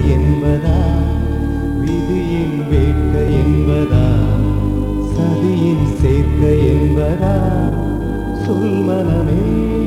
என்பதா விதியின் வேட்கை என்பதா சதியின் சேர்க்கை என்பதா சொல் மனமே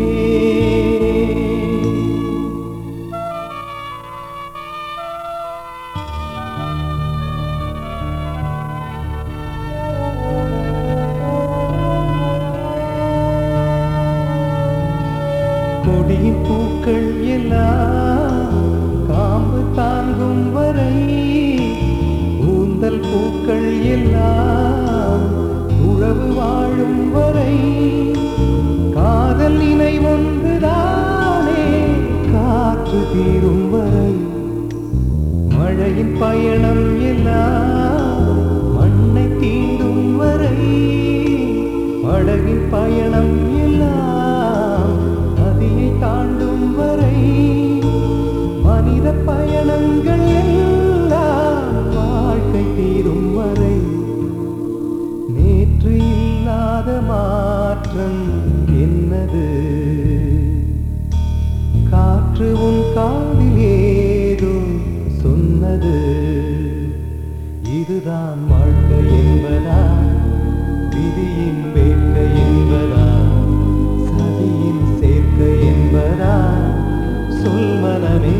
கொடியின் பூக்கள் எல்லாம் காம்பு தாங்கும் வரை ஊந்தல் பூக்கள் எல்லாம் உழவு வாழும் வரை காதல் இணை ஒன்றுதானே காற்று தீரும் வரை மழையின் பயணம் எல்லாம் மண்ணை தீண்டும் வரை படகின் பயணம் எல்லாம் நதியை தாண்டும் வரை மனித பயணங்கள் எல்லாம் வாழ்க்கை தீரும் வரை நேற்று இல்லாத மாற்றம் என்னது காற்று உன் காதில் ஏதோ சொன்னது இதுதான் வாழ்க்கை என்பதா விதியின் வேட்கை என்பதா சதியின் சேர்க்கை என்பதா சொல் மனமே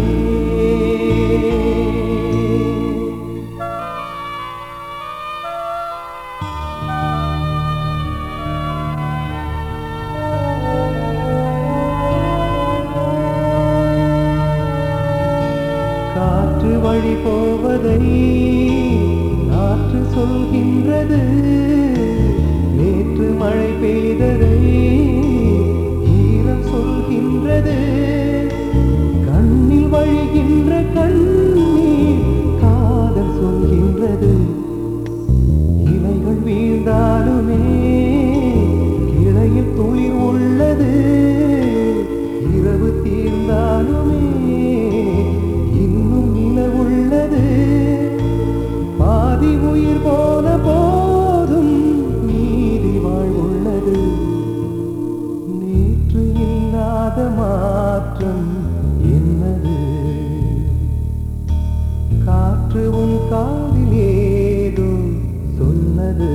காற்று வழி போவதை நாற்று சொல்கின்றது நேற்று மழை பெய்ததை ஈரம் சொல்கின்றது கண்ணில் வழிகின்ற கண்ணீர் காதல் சொல்கின்றது இலைகள் வீழ்ந்தாலுமே கிளையில் துளிர் உள்ளது இரவு தீர்ந்தாலுமே இன்னும் நிலவுள்ளது பாதி உயிர் போன போதும் நீதி வாழ்வுள்ளது நேற்று இல்லாத மாற்றம் என்னது காற்று உன் காதில் ஏதோ சொன்னது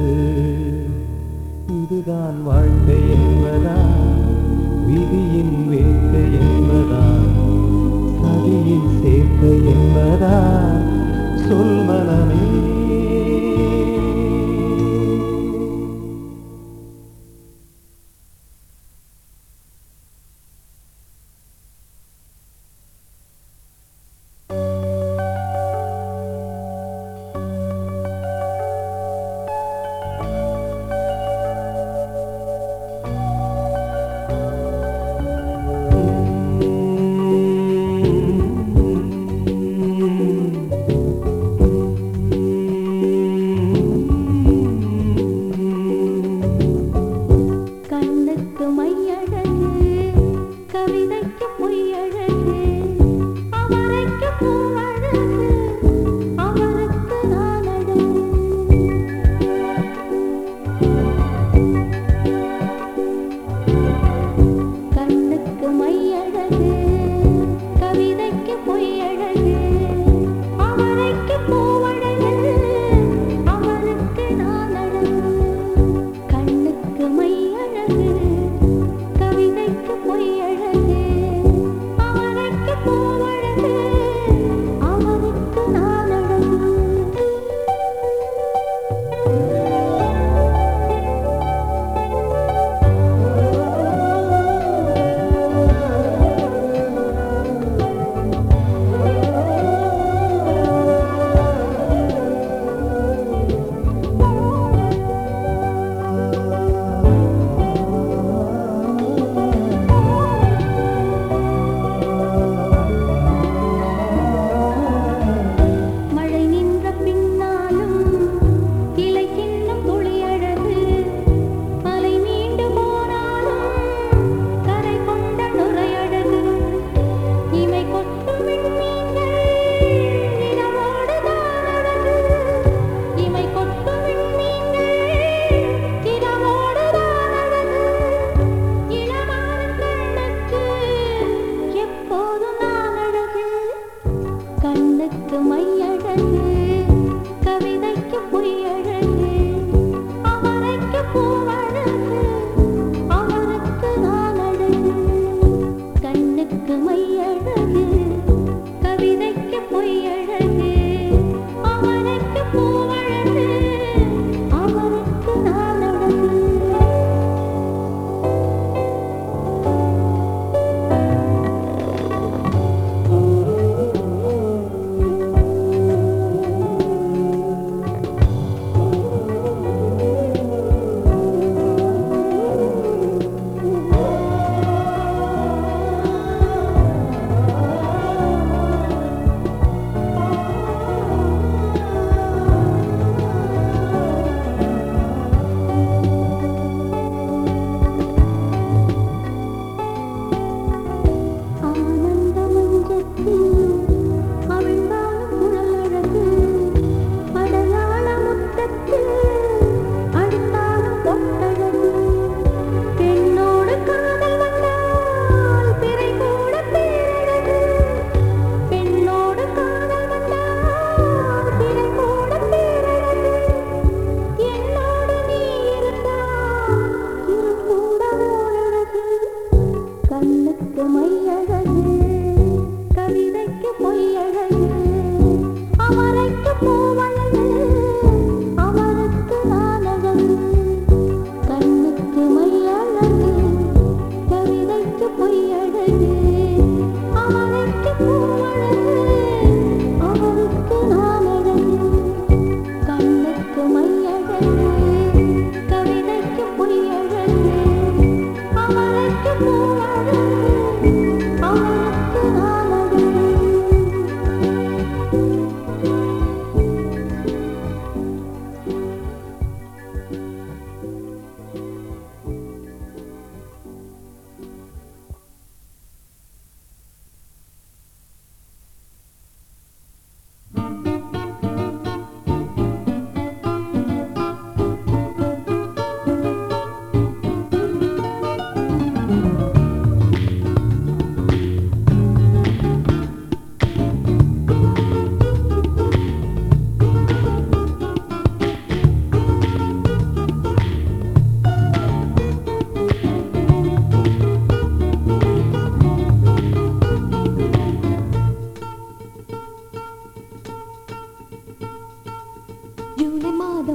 இதுதான் வாழ்க்கை என்பதா விதியின் வேட்கை என்பதா சதியின் சேர்க்கை என்பதா சொல் மனமே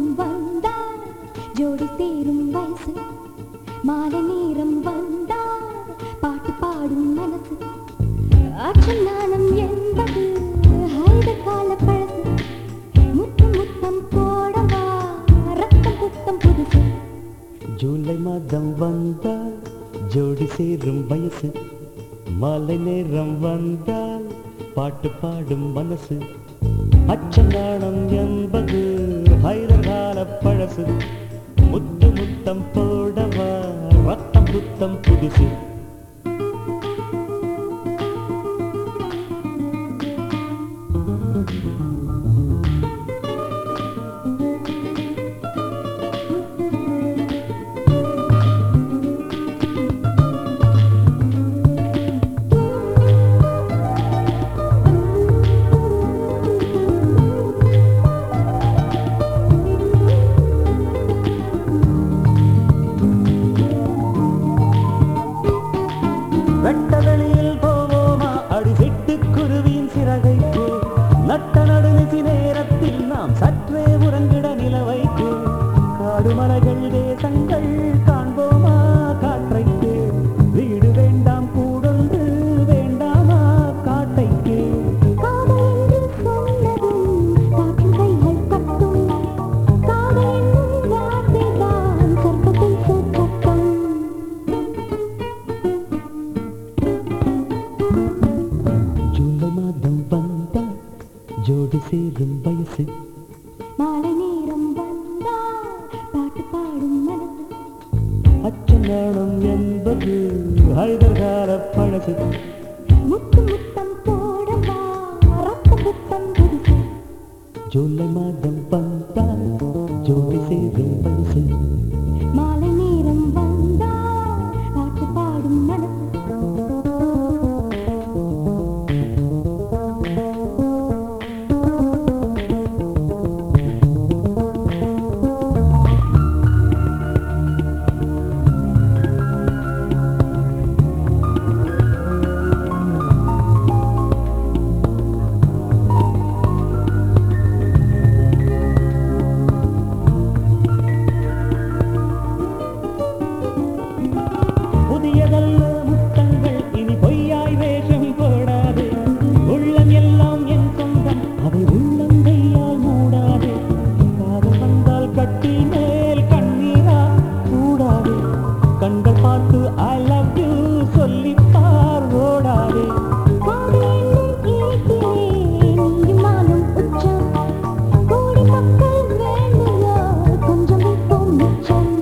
வந்தார் ஜோடி சேரும் வயசு மாலை நேரம் வந்தார் பாட்டு பாடும் மனசு ஆற்றல் நாணம் என்பது ஹைத கால பழசு முத்தம் முத்தம் போடவா ரத்தம் புத்தம் புதுசு ஜூலை மாதம் வந்தால் ஜோடி சேரும் வயசு மாலை நேரம் வந்தால் பாட்டு பாடும் மனசு அச்சநாணம் என்பது ஹைதர்கால பழசு முத்து முத்தம் போடவா ரத்தம் புத்தம் புதுசு வெட்ட வெளியில் போவோமா அடிசிட்டு குருவியின் சிறகைக்கு நட்ட நடுநிசி நேரத்தில் நாம் சற்றே உறங்கிட நிலவைக்கு காடு மலைகள் தேசங்கள் காண்போமா காற்றைக்கு வீடு வேண்டாம் கூடொன்று வேண்டாமா காட்டைக்கு காதல் என்று சொன்னதும் காற்றின் கைகள் கட்டும் காதல் என்னும் வார்த்தைதான் சொர்க்கத்தில் சொர்க்கத்தம் ஜூலை மாதம் வந்தால் ஜோடி சேரும் வயசு மாலை நேரம் வந்தால் பாட்டு பாடும் மனசு அச்சநாணம் என்பது ஹைதர்கால பழசு முத்து முத்தம் போடவா ரத்தம் புத்தம் புதுசு ஜூலை மாதம் வந்தால் ஜோடி சேரும் வயசு மாலை நேரம் வந்தால் பாட்டு பாடும் மனசு புதியதல்ல முத்தங்கள் இனி பொய்யாய் வேஷம் போடாது உள்ளம் எல்லாம் என் சொந்தம் அதை உள்ளம் கையால் மூடாது காதல் வந்தால் கட்டி மேல் கண்ணீரா கூடாது கண்கள் பார்த்து ஐ லவ் யூ சொல்லிப்பார் ஓடாதே காதல் என்னும் ஈட்டிலே நீயும் நானும் உச்சம் கோடி மக்கள் வேண்டுதோ கொஞ்சம் வைப்போம் மிச்சம்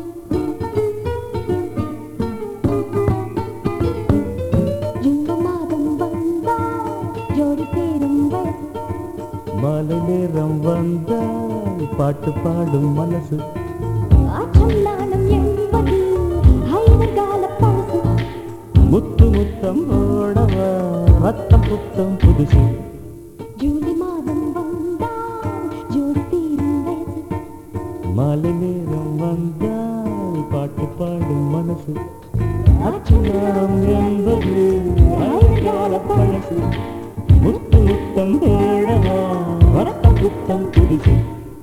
ஜூலை மாதம் வந்தால் ஜோடி சேரும் வயசு மாலை நேரம் வந்தால் பாட்டு பாடும் மனசு ஆற்றல் நாணம் என்பது ஹைதர் கால பழசு முத்து முத்தம் ஓடவா ரத்தம் புத்தம் புதுசு ஜூலை மாதம் வந்தால் ஜோடி சேரும் வயசு மாலை நேரம் வந்தால் பாட்டு பாடும் மனசு அச்சுநாடம் என்பது அழகால பழசு முத்து முத்தம் ஓடவா ரத்தம் புத்தம் புதுசு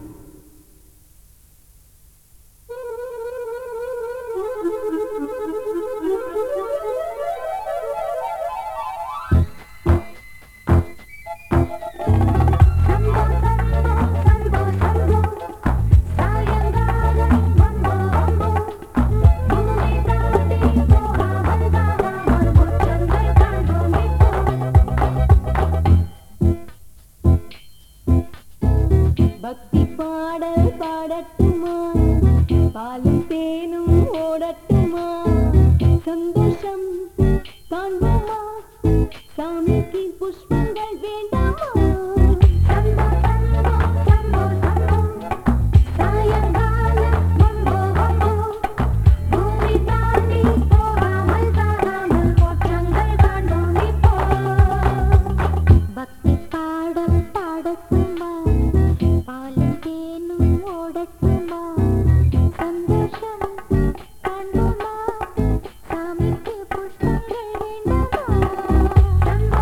பக்தி பாடல் பாடட்டுமா பாலும் தேனும் ஓடட்டுமா சந்தோஷம் காண்போமா சாமிக்கு புஷ்பங்கள் வேண்டாமா சம்போ சம்போ சம்போ சம்போ சாயங்காலம் வம்போ வம்போ பூமி தாண்டி போகாமல் தாராமல் போற்றங்கள் காண்போம் இப்போ பக்தி பாடல் பாடட்டுமா பாலும் தேனும் ஓடட்டுமா சந்தோஷம் காண்போமா சாமிக்கு புஷ்பங்கள் வேண்டாமா சம்போ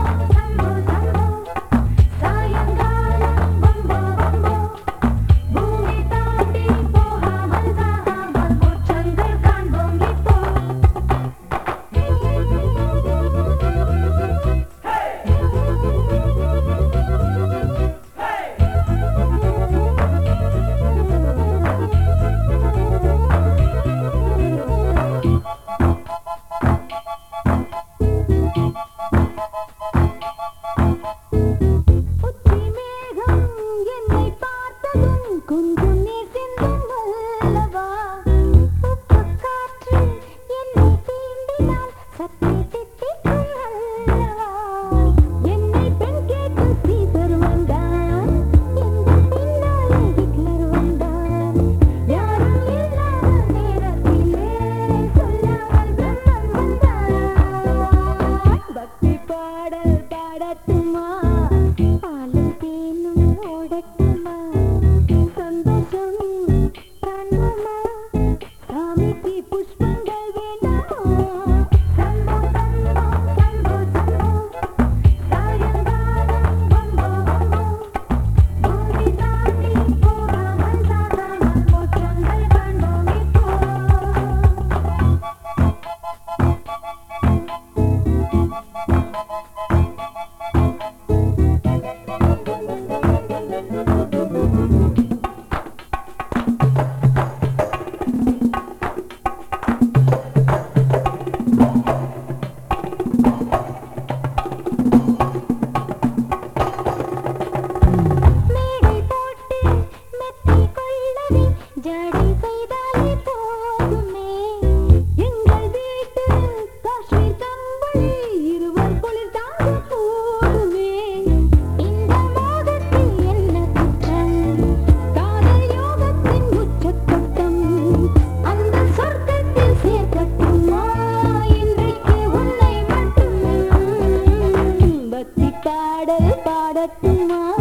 சம்போ சம்போ சம்போ சாயங்காலம் வம்போ வம்போ கொஞ்சம் நீர் சிந்தும் அல்லவா உப்பு காற்று என்னை தீண்டினால் சற்றே தித்திக்கும் அல்லவா என்னை பெண் கேட்டு சீசர் வந்தான் எந்த பின்னாலே ஹிட்லர் வந்தான் யாரும் இல்லாத நேரத்திலே சொல்லாமல் பிரம்மன் வந்தான் பக்தி பாடல் பாடட்டுமா பாலும் தேனும் ஓடட்டுமா சந்தோஷம் காண்போமா சாமிக்கு புஷ்பங்கள் வேண்டாமா சம்போ சம்போ சம்போ சம்போ சாயங்காலம் வந்தோ வந்தோ பூமி தாண்டி போகாமல் சாகாமல் மோட்சங்கள் காண்போம் இப்போ மேடை போட்டு மெத்தை கொள்ளவே ஜடை செய்தாலே போதுமே எங்கள் வீட்டு காஷ்மீர் கம்பளி இருவர் குளிர் தாங்க போதுமே இந்த மோகத்தில் என்ன குற்றம் காதல் யோகத்தின் உச்சக்கட்டம் அந்த சொர்க்கத்தில் சேர்க்கட்டுமா இன்றைக்கு உன்னை மட்டும் பக்தி பாடல் பாடட்டுமா